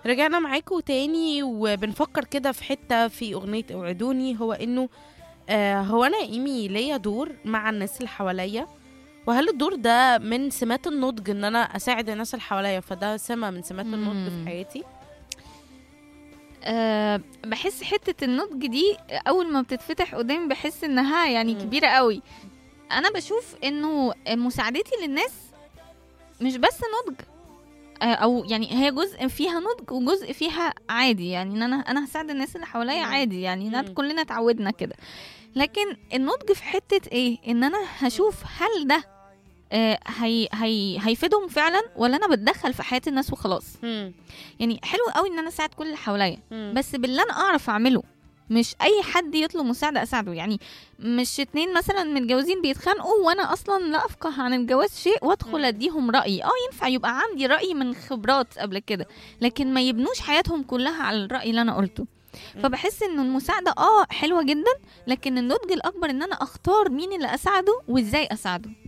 رجعنا معاكم تاني وبنفكر كده في حتة في أغنية اوعدوني هو إنه آه هو أنا إيمي ليا دور مع الناس اللي حواليا وهل الدور ده من سمات النضج إن أنا أساعد الناس اللي حواليا فده سمة من سمات النضج في مم. حياتي أه بحس حتة النضج دي أول ما بتتفتح قدامي بحس إنها يعني مم. كبيرة قوي أنا بشوف إنه مساعدتي للناس مش بس نضج آه، أو يعني هي جزء فيها نضج وجزء فيها عادي يعني إن أنا أنا هساعد الناس اللي حواليا مم. عادي يعني إن مم. كلنا اتعودنا كده لكن النضج في حتة إيه إن أنا هشوف هل ده آه، هي هي هيفيدهم فعلا ولا انا بتدخل في حياه الناس وخلاص مم. يعني حلو قوي ان انا اساعد كل اللي حواليا مم. بس باللي انا اعرف اعمله مش اي حد يطلب مساعده اساعده يعني مش اتنين مثلا متجوزين بيتخانقوا وانا اصلا لا افقه عن الجواز شيء مم. وادخل اديهم رايي اه ينفع يبقى عندي راي من خبرات قبل كده لكن ما يبنوش حياتهم كلها على الراي اللي انا قلته مم. فبحس ان المساعده اه حلوه جدا لكن النضج الاكبر ان انا اختار مين اللي اساعده وازاي اساعده